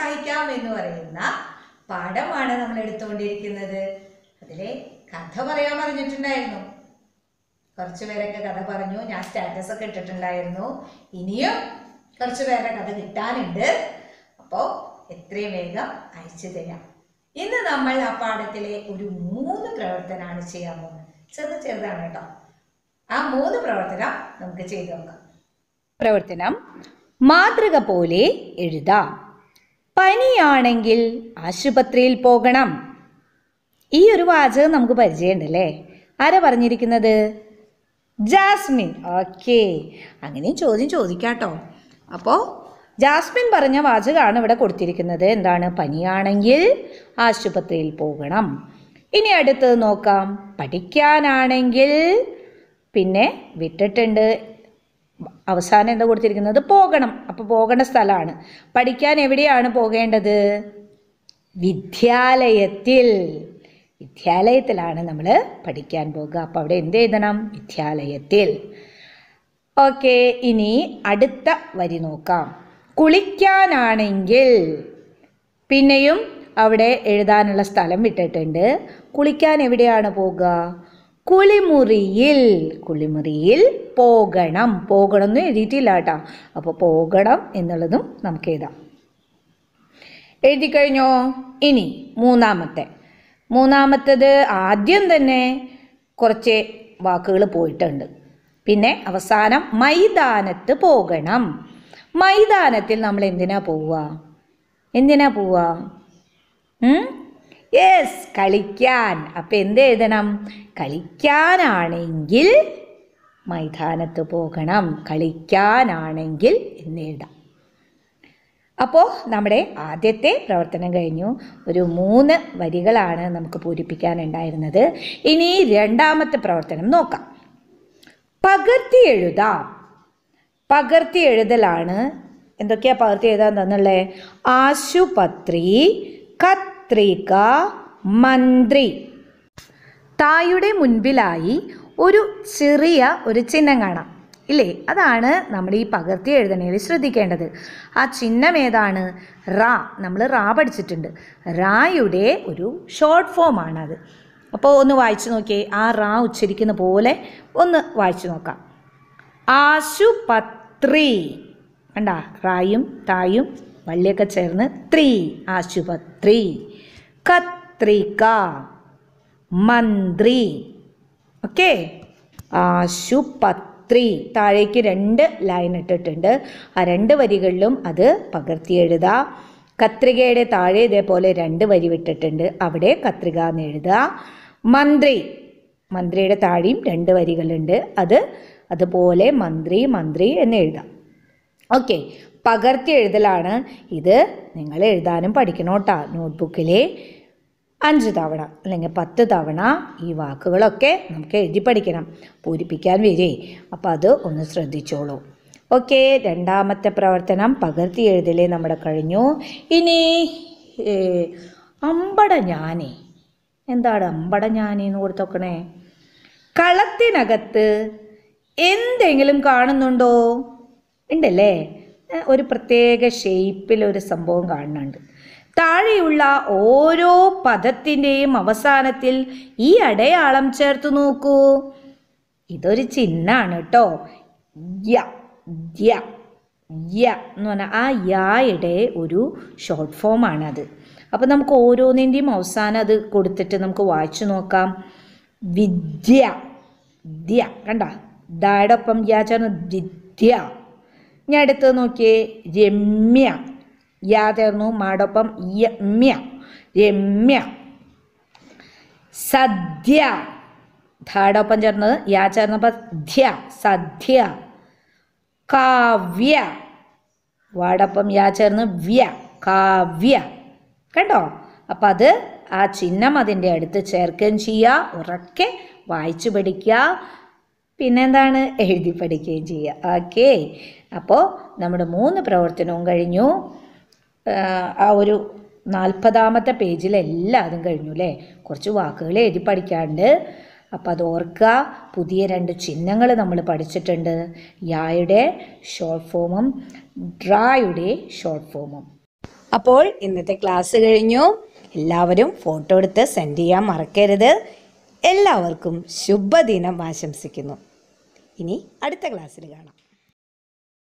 സഹായിക്കാം എന്ന് പറയുന്ന പാഠമാണ് നമ്മൾ എടുത്തുകൊണ്ടിരിക്കുന്നത് അതിലെ കഥ പറയാൻ പറഞ്ഞിട്ടുണ്ടായിരുന്നു കുറച്ച് പേരൊക്കെ കഥ പറഞ്ഞു ഞാൻ സ്റ്റാറ്റസ് ഒക്കെ ഇട്ടിട്ടുണ്ടായിരുന്നു ഇനിയും കുറച്ച് പേരുടെ കഥ കിട്ടാനുണ്ട് അപ്പോൾ എത്രയും വേഗം അയച്ചു തരാം ഇന്ന് നമ്മൾ ആ പാഠത്തിലെ ഒരു മൂന്ന് പ്രവർത്തനമാണ് ചെയ്യാൻ പോകുന്നത് ചെറു ചെറുതാണ് കേട്ടോ ആ മൂന്ന് പ്രവർത്തനം നമുക്ക് ചെയ്തു നോക്കാം പ്രവർത്തനം മാതൃക പോലെ എഴുതാം പനിയാണെങ്കിൽ ആശുപത്രിയിൽ പോകണം ഈ ഒരു വാചകം നമുക്ക് പരിചയമുണ്ടല്ലേ ആരാ പറഞ്ഞിരിക്കുന്നത് ജാസ്മിൻ ഓക്കെ അങ്ങനെയും ചോദ്യം ചോദിക്കാട്ടോ അപ്പോൾ ജാസ്മിൻ പറഞ്ഞ വാചകമാണ് ഇവിടെ കൊടുത്തിരിക്കുന്നത് എന്താണ് പനിയാണെങ്കിൽ ആശുപത്രിയിൽ പോകണം ഇനി അടുത്തത് നോക്കാം പഠിക്കാനാണെങ്കിൽ പിന്നെ വിട്ടിട്ടുണ്ട് അവസാനം എന്താ കൊടുത്തിരിക്കുന്നത് പോകണം അപ്പോൾ പോകേണ്ട സ്ഥലമാണ് പഠിക്കാൻ എവിടെയാണ് പോകേണ്ടത് വിദ്യാലയത്തിൽ വിദ്യാലയത്തിലാണ് നമ്മൾ പഠിക്കാൻ പോകുക അപ്പോൾ അവിടെ എന്ത് എഴുതണം വിദ്യാലയത്തിൽ ഓക്കെ ഇനി അടുത്ത വരി നോക്കാം കുളിക്കാനാണെങ്കിൽ പിന്നെയും അവിടെ എഴുതാനുള്ള സ്ഥലം വിട്ടിട്ടുണ്ട് കുളിക്കാൻ എവിടെയാണ് പോകുക കുളിമുറിയിൽ കുളിമുറിയിൽ പോകണം പോകണം എന്ന് എഴുതിയിട്ടില്ല കേട്ടോ അപ്പോൾ പോകണം എന്നുള്ളതും നമുക്ക് എഴുതാം എഴുതി കഴിഞ്ഞോ ഇനി മൂന്നാമത്തെ മൂന്നാമത്തത് ആദ്യം തന്നെ കുറച്ച് വാക്കുകൾ പോയിട്ടുണ്ട് പിന്നെ അവസാനം മൈതാനത്ത് പോകണം മൈതാനത്തിൽ നമ്മൾ എന്തിനാ പോവുക എന്തിനാ പോവുക യെസ് കളിക്കാൻ അപ്പം എന്ത് എഴുതണം കളിക്കാനാണെങ്കിൽ മൈതാനത്ത് പോകണം കളിക്കാനാണെങ്കിൽ എന്ന് എഴുതാം അപ്പോൾ നമ്മുടെ ആദ്യത്തെ പ്രവർത്തനം കഴിഞ്ഞു ഒരു മൂന്ന് വരികളാണ് നമുക്ക് പൂരിപ്പിക്കാനുണ്ടായിരുന്നത് ഇനി രണ്ടാമത്തെ പ്രവർത്തനം നോക്കാം പകർത്തി എഴുതാം പകർത്തി എഴുതലാണ് എന്തൊക്കെയാ പകർത്തി എഴുതാൻ തന്നുള്ളേ ആശുപത്രി കത്രിക മന്ത്രി തായുടെ മുൻപിലായി ഒരു ചെറിയ ഒരു ചിഹ്നം കാണാം ഇല്ലേ അതാണ് നമ്മൾ ഈ പകർത്തി എഴുതണേൽ ശ്രദ്ധിക്കേണ്ടത് ആ ചിഹ്നം ഏതാണ് റാ നമ്മൾ റാ പഠിച്ചിട്ടുണ്ട് റായുടെ ഒരു ഷോർട്ട് ഫോം ആണത് അപ്പോൾ ഒന്ന് വായിച്ചു നോക്കിയേ ആ റാ ഉച്ചരിക്കുന്ന പോലെ ഒന്ന് വായിച്ചു നോക്കാം ആശുപത്രി കണ്ട റായും തായും വള്ളിയൊക്കെ ചേർന്ന് ത്രീ ആശുപത്രി കത്രിക മന്ത്രി ഓക്കെ ആശുപത്രി താഴേക്ക് രണ്ട് ലൈൻ ഇട്ടിട്ടുണ്ട് ആ രണ്ട് വരികളിലും അത് പകർത്തി എഴുതുക കത്രികയുടെ താഴെ ഇതേപോലെ രണ്ട് വരി വിട്ടിട്ടുണ്ട് അവിടെ കത്രിക എന്ന് എഴുതുക മന്ത്രി മന്ത്രിയുടെ താഴെയും രണ്ട് വരികളുണ്ട് അത് അതുപോലെ മന്ത്രി മന്ത്രി എന്ന് എഴുതാം ഓക്കെ പകർത്തി എഴുതലാണ് ഇത് നിങ്ങൾ എഴുതാനും പഠിക്കണോട്ടാ നോട്ട്ബുക്കിലെ അഞ്ച് തവണ അല്ലെങ്കിൽ പത്ത് തവണ ഈ വാക്കുകളൊക്കെ നമുക്ക് എഴുതി പഠിക്കണം പൂരിപ്പിക്കാൻ വരേ അപ്പോൾ അത് ഒന്ന് ശ്രദ്ധിച്ചോളൂ ഓക്കെ രണ്ടാമത്തെ പ്രവർത്തനം പകർത്തി എഴുതലേ നമ്മുടെ കഴിഞ്ഞു ഇനി ഏ, അമ്പട ഞാനേ എന്താണ് അമ്പട ഞാനേ എന്ന് കൊടുത്തോക്കണേ കളത്തിനകത്ത് എന്തെങ്കിലും കാണുന്നുണ്ടോ ഉണ്ടല്ലേ ഏ, ഒരു പ്രത്യേക ഷേപ്പിൽ ഒരു സംഭവം കാണുന്നുണ്ട് താഴെയുള്ള ഓരോ പദത്തിൻ്റെയും അവസാനത്തിൽ ഈ അടയാളം ചേർത്ത് നോക്കൂ ഇതൊരു ചിഹ്നാണ് കേട്ടോ യ യ യ എന്ന് പറഞ്ഞാൽ ആ യായുടെ ഒരു ഷോർട്ട് ഫോമാണത് അപ്പോൾ നമുക്ക് ഓരോന്നിൻ്റെയും അവസാനം അത് കൊടുത്തിട്ട് നമുക്ക് വായിച്ചു നോക്കാം വിദ്യ വിദ്യ കണ്ട ദായുടെ ഒപ്പം യാ ചേർന്ന് വിദ്യ ഞാൻ അടുത്ത് നോക്കിയേ രമ്യ യാ ചേർന്നു മാടൊപ്പം യമ്യ രമ്യ സദ്യ ധാടൊപ്പം ചേർന്നത് യാ ചേർന്നപ്പോൾ ധ്യ സദ്യ കാവ്യ വാടൊപ്പം യാ ചേർന്ന് വ്യ കാവ്യ കണ്ടോ അപ്പം അത് ആ ചിഹ്നം അതിൻ്റെ അടുത്ത് ചേർക്കുകയും ചെയ്യുക ഉറക്കെ വായിച്ചു പഠിക്കുക പിന്നെന്താണ് എഴുതി പഠിക്കുകയും ചെയ്യുക ഓക്കെ അപ്പോൾ നമ്മുടെ മൂന്ന് പ്രവർത്തനവും കഴിഞ്ഞു ആഹ് ആ ഒരു നാൽപ്പതാമത്തെ പേജിൽ എല്ലാതും കഴിഞ്ഞു അല്ലേ കുറച്ച് വാക്കുകൾ എഴുതി പഠിക്കാണ്ട് അപ്പം അത് ഓർക്കുക പുതിയ രണ്ട് ചിഹ്നങ്ങൾ നമ്മൾ പഠിച്ചിട്ടുണ്ട് യായുടെ ഷോർട്ട് ഫോമും ഡ്രായുടെ ഷോർട്ട് ഫോമും അപ്പോൾ ഇന്നത്തെ ക്ലാസ് കഴിഞ്ഞു എല്ലാവരും ഫോട്ടോ എടുത്ത് സെൻഡ് ചെയ്യാൻ മറക്കരുത് എല്ലാവർക്കും ശുഭദിനം ആശംസിക്കുന്നു ഇനി അടുത്ത ക്ലാസ്സിൽ കാണാം